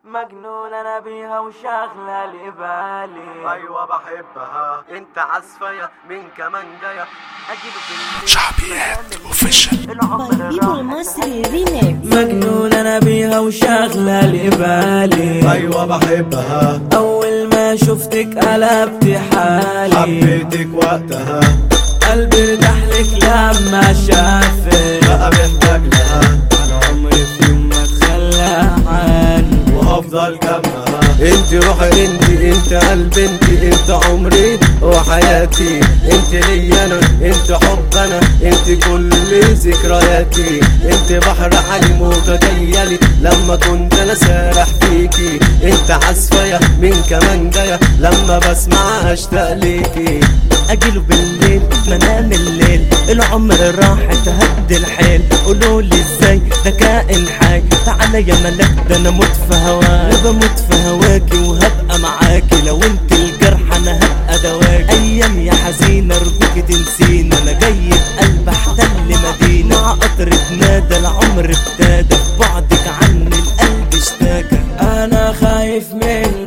مجنون انا بيها وشاغله لي بالي ايوه بحبها انت عزفية من كمان جاية اجيب في شعبيات اوفيشال العمر بيبو راح المصري ريميكس مجنون انا بيها وشاغله لي بالي ايوه بحبها اول ما شفتك قلبت حالي حبيتك وقتها قلبي ارتاح لك لما شافك بقى محتاج لها انا عمري في يوم ما اتخلى عني وهفضل جنبها انت روحي انت انت قلبي انت انت عمري وحياتي انت لي انا انت حب انا انت كل ذكرياتي انت بحر حليم وتخيلي لما كنت انا سارح فيكي انت عزفية من كمان جاية لما بسمعها اشتاق ليكي اجيله بالليل منام الليل العمر راح تهد الحيل قولوا لي ازاي ده كائن حي تعالى يا ملاك ده انا موت في هواك وبموت في هواكي وهبقى معاكي لو انت الجرح انا هبقى دواكي ايام يا حزينه ارجوكي تنسينا انا جاي بقلب احتل مدينه مع قطر نادى العمر ابتدى في بعدك عني القلب اشتاكى انا خايف من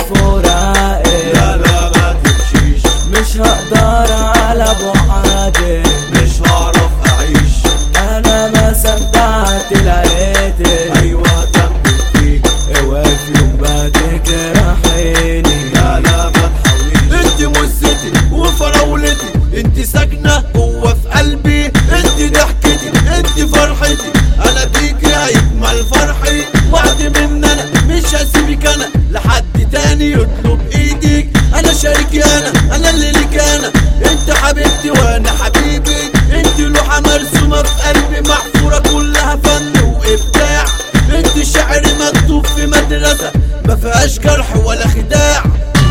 فراقك لا لا ما تمشيش مش هقدر على بعادك مش هعرف اعيش انا ما صدقت لقيتك ايوه هكمل فيك اوعي في يوم بعدك راحيني لا لا ما تحاوليش انت مزتي وفراولتي انت ساكنة جوه في قلبي انت ضحكتي انت فرحتي انا بيكي هيكمل فرحي وعد من انا مش هسيبك انا لحد تاني يطلب ايدك انا شريكي انا انا اللي ليك انا انت حبيبتي وانا حبيبك انت لوحة مرسومة في قلبي محفورة كلها فن وابداع انت شعر مكتوب في مدرسة ما فيهاش جرح ولا خداع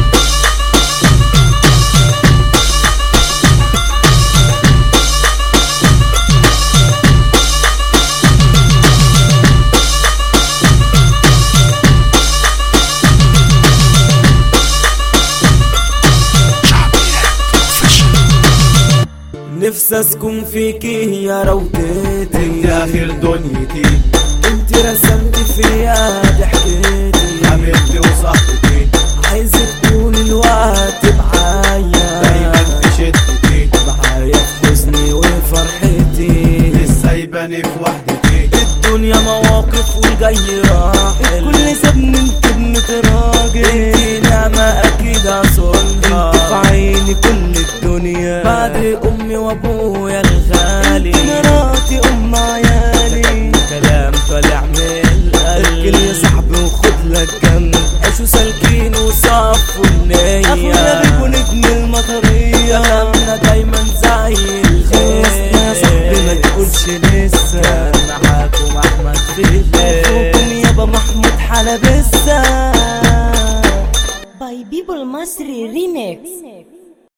شعبيات اوفيشال نفسي اسكن فيكي يا روضتي انت اخر دنيتي انت رسمت فيا ضحكتي حبيبتي وصاحبتي عايزك طول الوقت دايما معايا في شدتي معايا في حزني وفرحتي مش سايباني في وحدتي الدنيا مواقف والجاي راحل كل سبن انت ابنة راجل انتي نعمة اكيد اصونها في عيني كل الدنيا بعد امي وابويا الغالي مراتي ام عيالي كلام طالع من اركن يا القلب صاحبي وخد لك جنب عيشوا سالكين وصفوا النية اخويا بيكون ابن المطرية كلامنا دايما زي خلصنا يا صاحبي ما الخير تقولش لسه كان معاكم احمد فيلم فوقكم يابا محمود حلبسة باي بيبو المصري ريميكس